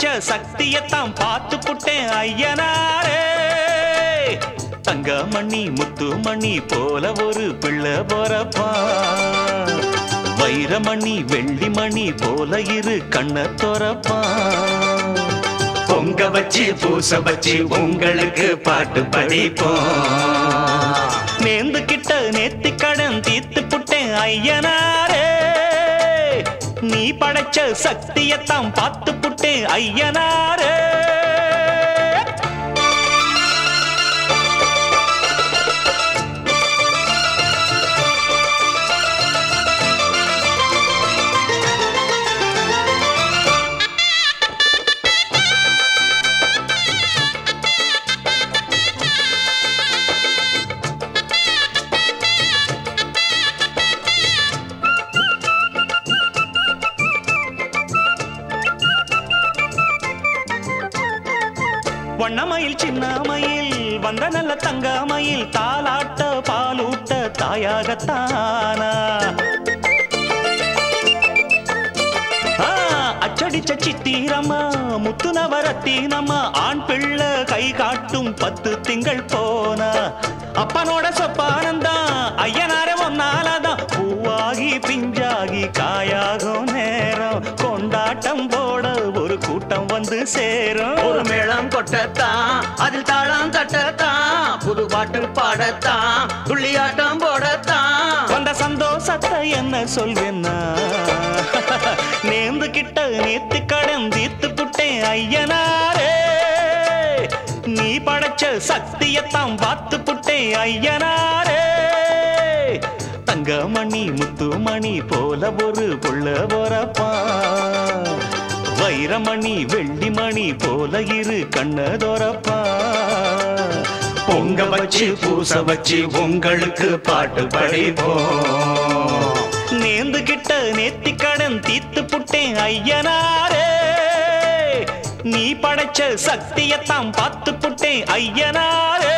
படைச்ச சக்தியத்தான் பார்த்து புட்டேன் ஐயனாரே தங்கமணி முத்துமணி போல ஒரு பிள்ளை போறப்பா வைரமணி வெள்ளிமணி போல இரு கண்ண தொரப்பா பொங்க வச்சு பூச வச்சு உங்களுக்கு பாட்டு படிப்போம் நேந்து கிட்ட நேத்தி கடன் தீத்து புட்டேன் ஐயனாரே நீ படைச்ச சக்தியத்தான் பார்த்து புட்டேன் ஐயனாரே வண்ணமயில் சின்னமயில் வந்த நல்ல தங்கமயில் தாலாட்ட பாலூட்ட தாயாகத்தானா ஆ, அச்சடிச்ச சித்திரம்மா முத்து நவரத்தினம்மா ஆண் பிள்ளை கை காட்டும் பத்து திங்கள் போனா அப்பனோட சொப்பானந்தான் ஐயனார ஒன்னாலதான் பூவாகி பிஞ்சாகி காயாகும் நேரம் கொண்டாட்டம் போட ஒரு கூட்டம் வந்து சேரும் ஒரு மேளம் கொட்டத்தான் அதில் தாளம் தட்டத்தான் புது பாட்டு பாடத்தான் துள்ளியாட்டம் போடத்தான் வந்த சந்தோஷத்தை என்ன சொல்வேன்னா நேர்ந்து கிட்ட நேத்து கடன் தீர்த்து புட்டேன் ஐயனாரே நீ படைச்ச சக்தியத்தான் பார்த்து புட்டேன் ஐயனாரே தங்கமணி முத்துமணி போல ஒரு புள்ள போறப்பா வைரமணி வெள்ளிமணி போல இரு கண்ணதோரப்பா பொங்க வச்சு பூச வச்சு உங்களுக்கு பாட்டு படிப்போம் நேந்து கிட்ட நேத்தி கடன் தீத்து புட்டேன் ஐயனாரே நீ படைச்ச சக்தியத்தான் பார்த்து புட்டேன் ஐயனாரே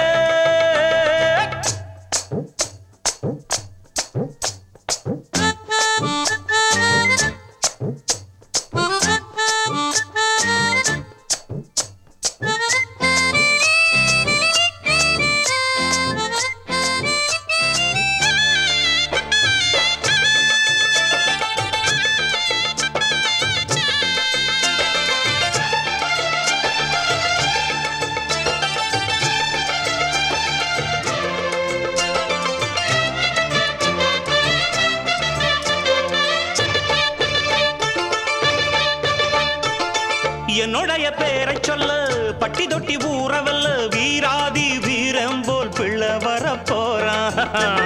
என்னுடைய பேரை சொல்ல பட்டி தொட்டி ஊறவல்ல வீராதி வீரம் போல் பிள்ளை வர போறான்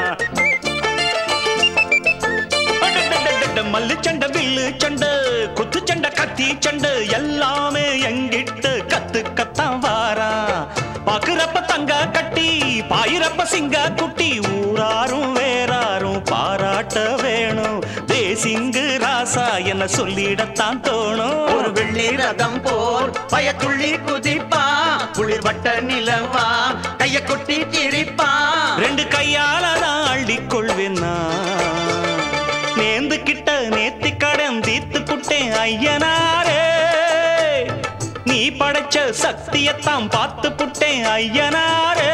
மல்லு சண்டை வில்லு சண்டை குத்து சண்டை கத்தி சண்டை எல்லாமே எங்கிட்ட கத்து கத்தான் வாரா பாக்குறப்ப தங்க கட்டி பாயிரப்ப சிங்க குட்டி ஊராரும் வேறாரும் பாராட்ட வேணும் தேசிங்கு ராசா என்ன சொல்லிடத்தான் தோணும் ஒரு வெள்ளி ரதம் போல் பயத்துள்ளி குதிப்பா குளிர் வட்ட நிலவா கைய கொட்டி கிழிப்பா ரெண்டு கையால தான் அள்ளிக் கொள்வேன்னா நேந்து கிட்ட நேத்தி கடன் தீத்து புட்டேன் ஐயனாரே நீ படைச்ச சக்தியத்தான் பார்த்து புட்டேன் ஐயனாரே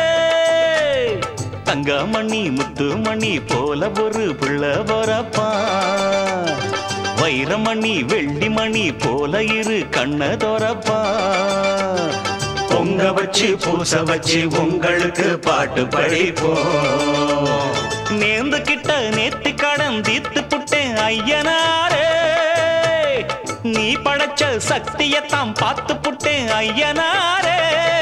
தங்கமணி முத்துமணி போல ஒரு பிள்ளை வரப்பா வைரமணி வெள்ளிமணி போல இரு கண்ண தோரப்பா பொங்க வச்சு பூச வச்சு உங்களுக்கு பாட்டு படிப்போம் நேர்ந்து கிட்ட நேத்து கடன் தீத்து புட்டேன் ஐயனாரே நீ படைச்ச சக்தியத்தான் பார்த்து புட்டேன் ஐயனாரே